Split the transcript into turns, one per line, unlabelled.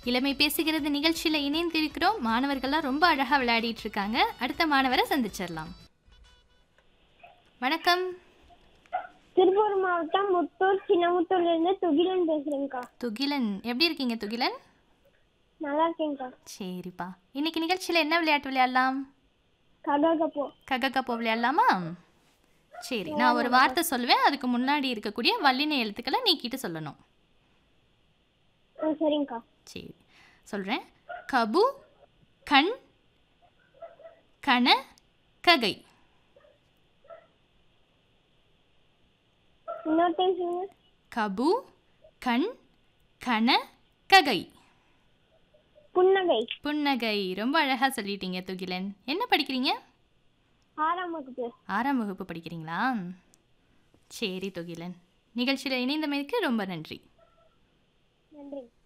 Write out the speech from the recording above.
இளமை பேசுகிறது நிகழ்ச்சியில இணைந்திருக்கிறோம் மாணவர்கள்லாம் ரொம்ப அழகா விளையாடிட்டு இருக்காங்க அடுத்த மாணவரை சந்திச்சிடலாம் வணக்கம்
திருப்பூர் மாவட்டம் முத்தூர் சின்னமுத்தூர்ல இருந்து துகிலன் பேசுறேங்க்கா
துகிலன் எப்படி இருக்கீங்க துகிலன்
நல்லா இருக்கேங்க்கா
சரிப்பா இன்னைக்கு நிகழ்ச்சியில என்ன விளையாட்டு விளையாடலாம்
கககப்போ
ககக்கப்போ விளையாடலாமா சரி நான் ஒரு வார்த்தை சொல்லுவேன் அதுக்கு முன்னாடி இருக்கக்கூடிய வல்லின எழுத்துக்களை நீக்கிட்டு சொல்லணும்
ஆ சரிங்கக்கா
சரி சொல்கிறேன் கபு கண் கண ககை
இன்னொரு டைம் சொல்லுங்க
கபு கண் கண ககை
புன்னகை
புன்னகை ரொம்ப அழகாக சொல்லிட்டீங்க துகிலன் என்ன படிக்கிறீங்க
ஆறாம் வகுப்பு
ஆறாம் வகுப்பு படிக்கிறீங்களா சரி துகிலன் நிகழ்ச்சியில் இணைந்தமைக்கு ரொம்ப நன்றி
நன்றி